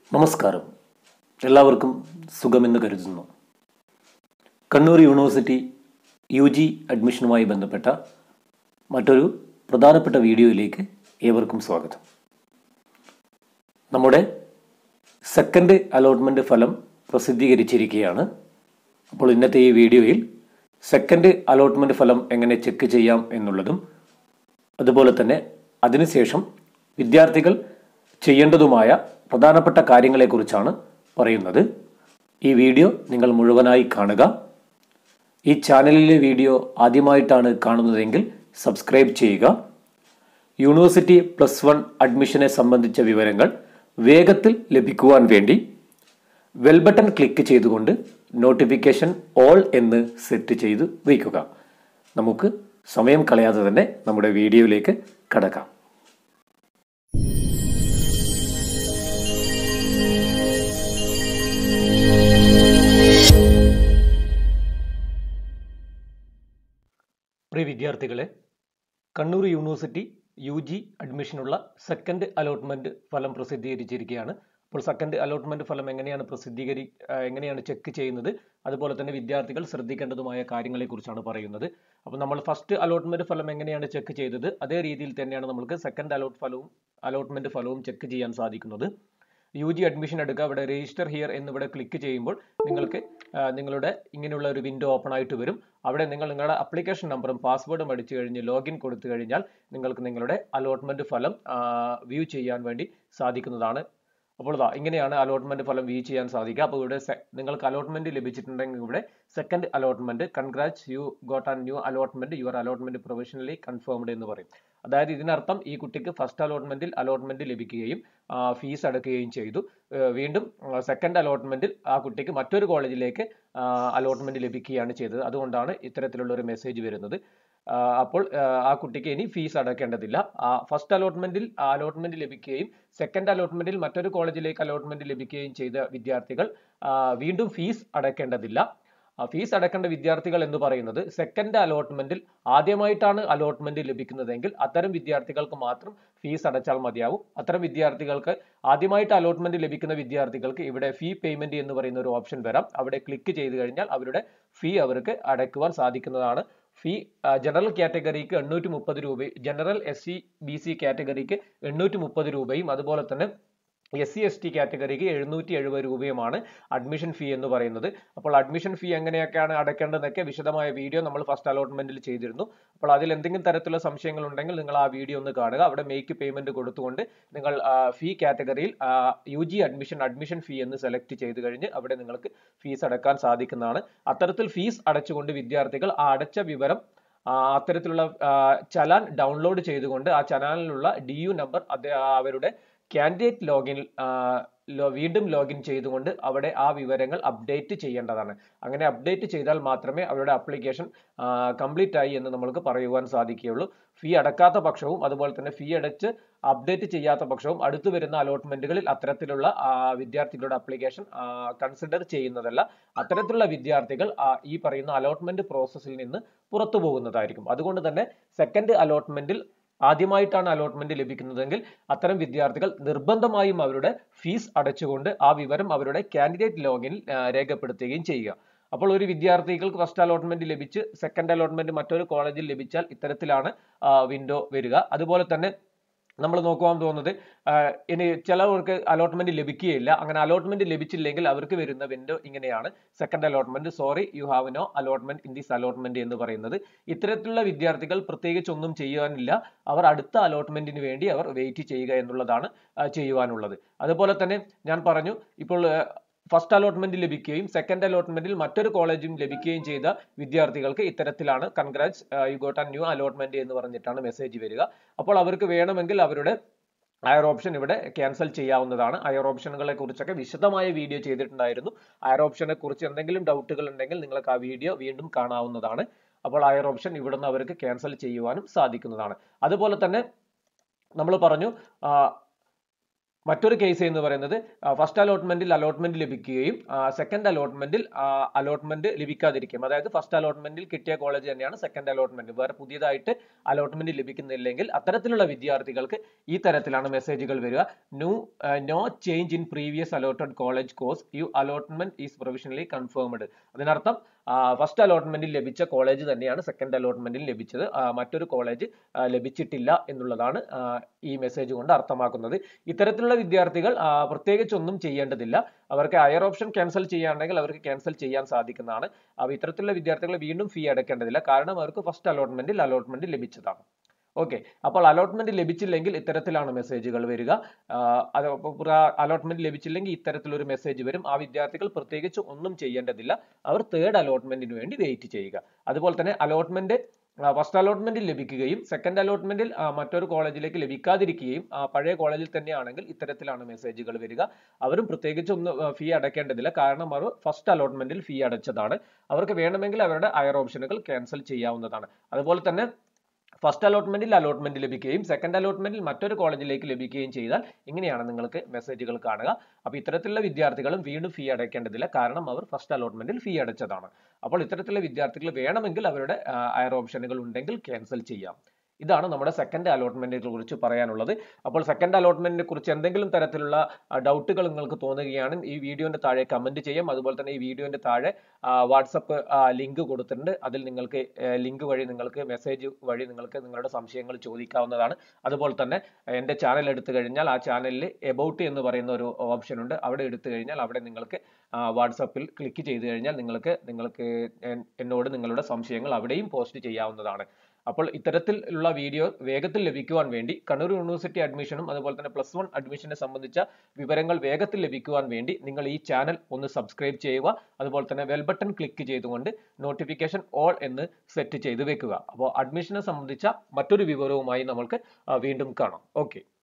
നമസ്കാരം എല്ലാവർക്കും സുഖമെന്ന് കരുതുന്നു കണ്ണൂർ യൂണിവേഴ്സിറ്റി യു ജി അഡ്മിഷനുമായി ബന്ധപ്പെട്ട മറ്റൊരു പ്രധാനപ്പെട്ട വീഡിയോയിലേക്ക് ഏവർക്കും സ്വാഗതം നമ്മുടെ സെക്കൻഡ് അലോട്ട്മെൻറ്റ് ഫലം പ്രസിദ്ധീകരിച്ചിരിക്കുകയാണ് അപ്പോൾ ഇന്നത്തെ ഈ വീഡിയോയിൽ സെക്കൻഡ് അലോട്ട്മെൻറ്റ് ഫലം എങ്ങനെ ചെക്ക് ചെയ്യാം എന്നുള്ളതും അതുപോലെ തന്നെ അതിനുശേഷം വിദ്യാർത്ഥികൾ ചെയ്യേണ്ടതുമായ പ്രധാനപ്പെട്ട കാര്യങ്ങളെക്കുറിച്ചാണ് പറയുന്നത് ഈ വീഡിയോ നിങ്ങൾ മുഴുവനായി കാണുക ഈ ചാനലിലെ വീഡിയോ ആദ്യമായിട്ടാണ് കാണുന്നതെങ്കിൽ സബ്സ്ക്രൈബ് ചെയ്യുക യൂണിവേഴ്സിറ്റി പ്ലസ് വൺ അഡ്മിഷനെ സംബന്ധിച്ച വിവരങ്ങൾ വേഗത്തിൽ ലഭിക്കുവാൻ വേണ്ടി വെൽ ബട്ടൺ ക്ലിക്ക് ചെയ്തുകൊണ്ട് നോട്ടിഫിക്കേഷൻ ഓൾ എന്ന് സെറ്റ് ചെയ്ത് വയ്ക്കുക നമുക്ക് സമയം കളയാതെ തന്നെ നമ്മുടെ വീഡിയോയിലേക്ക് കടക്കാം പ്രിയ വിദ്യാർത്ഥികളെ കണ്ണൂർ യൂണിവേഴ്സിറ്റി യു ജി അഡ്മിഷനുള്ള സെക്കൻഡ് അലോട്ട്മെന്റ് ഫലം പ്രസിദ്ധീകരിച്ചിരിക്കുകയാണ് അപ്പോൾ സെക്കൻഡ് അലോട്ട്മെന്റ് ഫലം എങ്ങനെയാണ് പ്രസിദ്ധീകരി ആ, എങ്ങനെയാണ് ചെക്ക് ചെയ്യുന്നത് അതുപോലെ തന്നെ വിദ്യാർത്ഥികൾ ശ്രദ്ധിക്കേണ്ടതുമായ കാര്യങ്ങളെക്കുറിച്ചാണ് പറയുന്നത് അപ്പോൾ നമ്മൾ ഫസ്റ്റ് അലോട്ട്മെന്റ് ഫലം എങ്ങനെയാണ് ചെക്ക് ചെയ്തത് അതേ രീതിയിൽ തന്നെയാണ് നമുക്ക് സെക്കൻഡ് അലോട്ട് ഫലവും അലോട്ട്മെന്റ് ഫലവും ചെക്ക് ചെയ്യാൻ സാധിക്കുന്നത് യു ജി അഡ്മിഷൻ എടുക്കുക അവിടെ രജിസ്റ്റർ ഹിയർ എന്നിവിടെ ക്ലിക്ക് ചെയ്യുമ്പോൾ നിങ്ങൾക്ക് ആ, നിങ്ങളുടെ ഇങ്ങനെയുള്ള ഒരു വിൻഡോ ഓപ്പൺ ആയിട്ട് വരും അവിടെ നിങ്ങൾ നിങ്ങളുടെ അപ്ലിക്കേഷൻ നമ്പറും പാസ്വേഡും അടിച്ചു കഴിഞ്ഞ് ലോഗിൻ കൊടുത്തു കഴിഞ്ഞാൽ നിങ്ങൾക്ക് നിങ്ങളുടെ അലോട്ട്മെന്റ് ഫലം വ്യൂ ചെയ്യാൻ വേണ്ടി സാധിക്കുന്നതാണ് അപ്പോൾ ഇതാ ഇങ്ങനെയാണ് അലോട്ട്മെന്റ് ഫലം വ്യൂ ചെയ്യാൻ സാധിക്കുക അപ്പോൾ ഇവിടെ se- നിങ്ങൾക്ക് അലോട്ട്മെന്റ് ലഭിച്ചിട്ടുണ്ടെങ്കിൽ ഇവിടെ second allotment congrats you got an new allotment your allotment provisionally confirmed എന്ന് പറയും അതായത് ഇതിനർത്ഥം ഈ കുട്ടിക്ക് ഫസ്റ്റ് അലോട്ട്മെന്റിൽ അലോട്ട്മെന്റ് ലഭിക്കുകയും ഫീസ് അടക്കുകയും ചെയ്തു ഏർ വീണ്ടും സെക്കൻഡ് അലോട്ട്മെന്റിൽ ആ കുട്ടിക്ക് മറ്റൊരു കോളേജിലേക്ക് അലോട്ട്മെന്റ് ലഭിക്കുകയാണ് ചെയ്തത് അതുകൊണ്ടാണ് ഇത്തരത്തിലുള്ള ഒരു മെസ്സേജ് വരുന്നത് ആ, അപ്പോൾ ആ, ആ കുട്ടിക്ക് ഇനി ഫീസ് അടക്കേണ്ടതില്ല ഫസ്റ്റ് അലോട്ട്മെന്റിൽ അലോട്ട്മെന്റ് ലഭിക്കുകയും സെക്കൻഡ് അലോട്ട്മെന്റിൽ മറ്റൊരു കോളേജിലേക്ക് അലോട്ട്മെന്റ് ലഭിക്കുകയും ചെയ്ത വിദ്യാർത്ഥികൾ ആ, വീണ്ടും ഫീസ് അടക്കേണ്ടതില്ല ഫീസ് അടക്കേണ്ട വിദ്യാർത്ഥികൾ എന്ന് പറയുന്നത് സെക്കൻഡ് അലോട്ട്മെന്റിൽ ആദ്യമായിട്ടാണ് അലോട്ട്മെന്റ് ലഭിക്കുന്നതെങ്കിൽ അത്തരം വിദ്യാർത്ഥികൾക്ക് മാത്രം ഫീസ് അടച്ചാൽ മതിയാവും അത്തരം വിദ്യാർത്ഥികൾക്ക് ആദ്യമായിട്ട് അലോട്ട്മെന്റ് ലഭിക്കുന്ന വിദ്യാർത്ഥികൾക്ക് ഇവിടെ ഫീ പേയ്മെന്റ് എന്ന് പറയുന്ന ഒരു ഓപ്ഷൻ വരാം അവിടെ ക്ലിക്ക് ചെയ്ത് കഴിഞ്ഞാൽ അവരുടെ ഫീ അവർക്ക് അടയ്ക്കുവാൻ സാധിക്കുന്നതാണ് ഫീ ജനറൽ കാറ്റഗറിക്ക് എണ്ണൂറ്റി മുപ്പത് രൂപ general S C B C കാറ്റഗറിക്ക് എണ്ണൂറ്റി മുപ്പത് രൂപയും അതുപോലെ തന്നെ എസ് സി എസ് ടി കാറ്റഗറിക്ക് എഴുന്നൂറ്റി എഴുപത് രൂപയുമാണ് അഡ്മിഷൻ ഫീ എന്ന് പറയുന്നത് അപ്പോൾ അഡ്മിഷൻ ഫീ എങ്ങനെയൊക്കെയാണ് അടയ്ക്കേണ്ടതെന്നൊക്കെ വിശദമായ വീഡിയോ നമ്മൾ ഫസ്റ്റ് അലോട്ട്മെന്റിൽ ചെയ്തിരുന്നു അപ്പോൾ അതിൽ എന്തെങ്കിലും തരത്തിലുള്ള സംശയങ്ങൾ ഉണ്ടെങ്കിൽ നിങ്ങൾ ആ വീഡിയോ ഒന്ന് കാണുക അവിടെ മേക്ക് പേയ്മെന്റ് കൊടുത്തുകൊണ്ട് നിങ്ങൾ ഫീ കാറ്റഗറിയിൽ U G admission admission fee എന്ന് സെലക്ട് ചെയ്ത് കഴിഞ്ഞ് അവിടെ നിങ്ങൾക്ക് ഫീസ് അടക്കാൻ സാധിക്കുന്നതാണ് അത്തരത്തിൽ ഫീസ് അടച്ചുകൊണ്ട് വിദ്യാർത്ഥികൾ ആ അടച്ച വിവരം ആ, അത്തരത്തിലുള്ള ആ, ചലാൻ ഡൗൺലോഡ് ചെയ്തുകൊണ്ട് ആ ചലാനിലുള്ള ഡി യു നമ്പർ അവരുടെ കാൻഡിഡേറ്റ് ലോഗിൻ വീണ്ടും ലോഗിൻ ചെയ്തുകൊണ്ട് അവിടെ ആ വിവരങ്ങൾ അപ്ഡേറ്റ് ചെയ്യേണ്ടതാണ് അങ്ങനെ അപ്ഡേറ്റ് ചെയ്താൽ മാത്രമേ അവരുടെ ആപ്ലിക്കേഷൻ കംപ്ലീറ്റ് ആയി എന്ന് നമ്മൾക്ക് പറയുവാൻ സാധിക്കുകയുള്ളൂ ഫീ അടക്കാത്ത പക്ഷവും അതുപോലെ തന്നെ ഫീ അടച്ച് അപ്ഡേറ്റ് ചെയ്യാത്ത പക്ഷവും അടുത്തു വരുന്ന അലോട്ട്മെന്റുകളിൽ അത്തരത്തിലുള്ള ആ, വിദ്യാർത്ഥികളുടെ ആപ്ലിക്കേഷൻ കൺസിഡർ ചെയ്യുന്നതല്ല അത്തരത്തിലുള്ള വിദ്യാർത്ഥികൾ ആ, ഈ പറയുന്ന അലോട്ട്മെന്റ് പ്രോസസ്സിൽ നിന്ന് പുറത്തു പോകുന്നതായിരിക്കും അതുകൊണ്ട് തന്നെ സെക്കൻഡ് അലോട്ട്മെന്റിൽ ആദ്യമായിട്ടാണ് അലോട്ട്മെന്റ് ലഭിക്കുന്നതെങ്കിൽ അത്തരം വിദ്യാർത്ഥികൾ നിർബന്ധമായും അവരുടെ ഫീസ് അടച്ചുകൊണ്ട് ആ വിവരം അവരുടെ കാൻഡിഡേറ്റ് ലോഗിനിൽ ആ, രേഖപ്പെടുത്തുകയും ചെയ്യുക അപ്പോൾ ഒരു വിദ്യാർത്ഥികൾക്ക് ഫസ്റ്റ് അലോട്ട്മെന്റ് ലഭിച്ച് സെക്കൻഡ് അലോട്ട്മെന്റ് മറ്റൊരു കോളേജിൽ ലഭിച്ചാൽ ഇത്തരത്തിലാണ് വിൻഡോ വരിക അതുപോലെ തന്നെ നമ്മൾ നോക്കുവാൻ തോന്നുന്നത് ആ, ഇനി ചിലവർക്ക് അലോട്ട്മെന്റ് ലഭിക്കുകയില്ല അങ്ങനെ അലോട്ട്മെന്റ് ലഭിച്ചില്ലെങ്കിൽ അവർക്ക് വരുന്ന വിൻഡോ ഇങ്ങനെയാണ് second allotment sorry you have no allotment in this allotment എന്ന് പറയുന്നത് ഇത്തരത്തിലുള്ള വിദ്യാർത്ഥികൾ പ്രത്യേകിച്ച് ഒന്നും ചെയ്യുവാനില്ല അവർ അടുത്ത അലോട്ട്മെന്റിന് വേണ്ടി അവർ വെയിറ്റ് ചെയ്യുക എന്നുള്ളതാണ് ആ, ചെയ്യുവാനുള്ളത് അതുപോലെ തന്നെ ഞാൻ പറഞ്ഞു ഇപ്പോൾ ആ, ഫസ്റ്റ് അലോട്ട്മെന്റ് ലഭിക്കുകയും സെക്കൻഡ് അലോട്ട്മെന്റിൽ മറ്റൊരു കോളേജും ലഭിക്കുകയും ചെയ്ത വിദ്യാർത്ഥികൾക്ക് ഇത്തരത്തിലാണ് congrats you got an new allotment എന്ന് പറഞ്ഞിട്ടാണ് മെസ്സേജ് വരിക അപ്പോൾ അവർക്ക് വേണമെങ്കിൽ അവരുടെ അയർ ഓപ്ഷൻ ഇവിടെ ക്യാൻസൽ ചെയ്യാവുന്നതാണ് അയർ ഓപ്ഷനുകളെ കുറിച്ചൊക്കെ വിശദമായ വീഡിയോ ചെയ്തിട്ടുണ്ടായിരുന്നു അയർ ഓപ്ഷനെ കുറിച്ച് എന്തെങ്കിലും ഡൗട്ടുകൾ ഉണ്ടെങ്കിൽ നിങ്ങൾക്ക് ആ വീഡിയോ വീണ്ടും കാണാവുന്നതാണ് അപ്പോൾ അയർ ഓപ്ഷൻ ഇവിടുന്ന് അവർക്ക് ക്യാൻസൽ ചെയ്യുവാനും സാധിക്കുന്നതാണ് അതുപോലെ തന്നെ നമ്മൾ പറഞ്ഞു ആ, മറ്റൊരു കേസ് എന്ന് പറയുന്നത് ഫസ്റ്റ് അലോട്ട്മെന്റിൽ അലോട്ട്മെന്റ് ലഭിക്കുകയും സെക്കൻഡ് അലോട്ട്മെന്റിൽ അലോട്ട്മെന്റ് ലഭിക്കാതിരിക്കും അതായത് ഫസ്റ്റ് അലോട്ട്മെന്റിൽ കിട്ടിയ കോളേജ് തന്നെയാണ് സെക്കൻഡ് അലോട്ട്മെന്റ് വേറെ പുതിയതായിട്ട് അലോട്ട്മെന്റ് ലഭിക്കുന്നില്ലെങ്കിൽ അത്തരത്തിലുള്ള വിദ്യാർത്ഥികൾക്ക് ഈ തരത്തിലാണ് മെസ്സേജുകൾ വരിക new no change in previous allotted college course you allotment is provisionally confirmed അതിനർത്ഥം ഫസ്റ്റ് അലോട്ട്മെന്റിൽ ലഭിച്ച കോളേജ് തന്നെയാണ് സെക്കൻഡ് അലോട്ട്മെന്റിൽ ലഭിച്ചത് ആ, മറ്റൊരു കോളേജ് ആ, ലഭിച്ചിട്ടില്ല എന്നുള്ളതാണ് ആ, ഈ മെസ്സേജ് കൊണ്ട് അർത്ഥമാക്കുന്നത് ഇത്തരത്തിലുള്ള വിദ്യാർത്ഥികൾ ആ, പ്രത്യേകിച്ച് ഒന്നും ചെയ്യേണ്ടതില്ല അവർക്ക് ഹയർ ഓപ്ഷൻ ക്യാൻസൽ ചെയ്യാനുണ്ടെങ്കിൽ അവർക്ക് ക്യാൻസൽ ചെയ്യാൻ സാധിക്കുന്നതാണ് അപ്പോൾ ഇത്തരത്തിലുള്ള വിദ്യാർത്ഥികൾ വീണ്ടും ഫീ അടയ്ക്കേണ്ടതില്ല കാരണം അവർക്ക് ഫസ്റ്റ് അലോട്ട്മെന്റിൽ അലോട്ട്മെന്റ് ലഭിച്ചതാണ് ഓക്കെ അപ്പോൾ അലോട്ട്മെന്റ് ലഭിച്ചില്ലെങ്കിൽ ഇത്തരത്തിലാണ് മെസ്സേജുകൾ വരിക അത് അലോട്ട്മെന്റ് ലഭിച്ചില്ലെങ്കിൽ ഇത്തരത്തിലൊരു മെസ്സേജ് വരും ആ വിദ്യാർത്ഥികൾ പ്രത്യേകിച്ച് ഒന്നും ചെയ്യേണ്ടതില്ല അവർ തേർഡ് അലോട്ട്മെന്റിന് വേണ്ടി വെയിറ്റ് ചെയ്യുക അതുപോലെ തന്നെ അലോട്ട്മെന്റ് ഫസ്റ്റ് അലോട്ട്മെന്റിൽ ലഭിക്കുകയും സെക്കൻഡ് അലോട്ട്മെന്റിൽ മറ്റൊരു കോളേജിലേക്ക് ലഭിക്കാതിരിക്കുകയും ആ, പഴയ കോളേജിൽ തന്നെയാണെങ്കിൽ ഇത്തരത്തിലാണ് മെസ്സേജുകൾ വരിക അവരും പ്രത്യേകിച്ച് ഒന്ന് ഫീ അടയ്ക്കേണ്ടതില്ല കാരണം അവർ ഫസ്റ്റ് അലോട്ട്മെന്റിൽ ഫീ അടച്ചതാണ് അവർക്ക് വേണമെങ്കിൽ അവരുടെ ഹയർ ഓപ്ഷനുകൾ ക്യാൻസൽ ചെയ്യാവുന്നതാണ് അതുപോലെ തന്നെ ഫസ്റ്റ് അലോട്ട്മെന്റിൽ അലോട്ട്മെന്റ് ലഭിക്കുകയും സെക്കൻഡ് അലോട്ട്മെന്റിൽ മറ്റൊരു കോളേജിലേക്ക് ലഭിക്കുകയും ചെയ്താൽ ഇങ്ങനെയാണ് നിങ്ങൾക്ക് മെസ്സേജുകൾ കാണുക അപ്പോൾ ഇത്തരത്തിലുള്ള വിദ്യാർത്ഥികളും വീണ്ടും ഫീ അടയ്ക്കേണ്ടതില്ല കാരണം അവർ ഫസ്റ്റ് അലോട്ട്മെന്റിൽ ഫീ അടച്ചതാണ് അപ്പോൾ ഇത്തരത്തിലുള്ള വിദ്യാർത്ഥികൾ വേണമെങ്കിൽ അവരുടെ ഹയർ ഓപ്ഷനുകൾ ഉണ്ടെങ്കിൽ ക്യാൻസൽ ചെയ്യാം ഇതാണ് നമ്മുടെ സെക്കൻഡ് അലോട്ട്മെന്റിനെ കുറിച്ച് പറയാനുള്ളത് അപ്പോൾ സെക്കൻഡ് അലോട്ട്മെന്റിനെ കുറിച്ച് എന്തെങ്കിലും തരത്തിലുള്ള ഡൗട്ടുകൾ നിങ്ങൾക്ക് തോന്നുകയാണ് ഈ വീഡിയോന്റെ താഴെ കമന്റ് ചെയ്യാം അതുപോലെ തന്നെ ഈ വീഡിയോന്റെ താഴെ വാട്സപ്പ് ലിങ്ക് കൊടുത്തിട്ടുണ്ട് അതിൽ നിങ്ങൾക്ക് ലിങ്ക് വഴി നിങ്ങൾക്ക് മെസ്സേജ് വഴി നിങ്ങൾക്ക് നിങ്ങളുടെ സംശയങ്ങൾ ചോദിക്കാവുന്നതാണ് അതുപോലെ തന്നെ എൻ്റെ ചാനൽ എടുത്തു കഴിഞ്ഞാൽ ആ ചാനലിൽ എബൌട്ട് എന്ന് പറയുന്ന ഒരു ഓപ്ഷൻ ഉണ്ട് അവിടെ എടുത്തു കഴിഞ്ഞാൽ അവിടെ നിങ്ങൾക്ക് വാട്സപ്പിൽ ക്ലിക്ക് ചെയ്ത് കഴിഞ്ഞാൽ നിങ്ങൾക്ക് നിങ്ങൾക്ക് എൻ- എന്നോട് നിങ്ങളുടെ സംശയങ്ങൾ അവിടെയും പോസ്റ്റ് ചെയ്യാവുന്നതാണ് അപ്പോൾ ഇത്തരത്തിലുള്ള വീഡിയോ വേഗത്തിൽ ലഭിക്കുവാൻ വേണ്ടി കണ്ണൂർ യൂണിവേഴ്സിറ്റി അഡ്മിഷനും അതുപോലെ തന്നെ പ്ലസ് വൺ അഡ്മിഷനെ സംബന്ധിച്ച വിവരങ്ങൾ വേഗത്തിൽ ലഭിക്കുവാൻ വേണ്ടി നിങ്ങൾ ഈ ചാനൽ ഒന്ന് സബ്സ്ക്രൈബ് ചെയ്യുക അതുപോലെ തന്നെ ബെൽ ബട്ടൺ ക്ലിക്ക് ചെയ്തുകൊണ്ട് നോട്ടിഫിക്കേഷൻ ഓൾ എന്ന് സെറ്റ് ചെയ്ത് വെക്കുക അപ്പോൾ അഡ്മിഷനെ സംബന്ധിച്ച മറ്റൊരു വിവരവുമായി നമ്മൾക്ക് ആ, വീണ്ടും കാണാം ഓക്കെ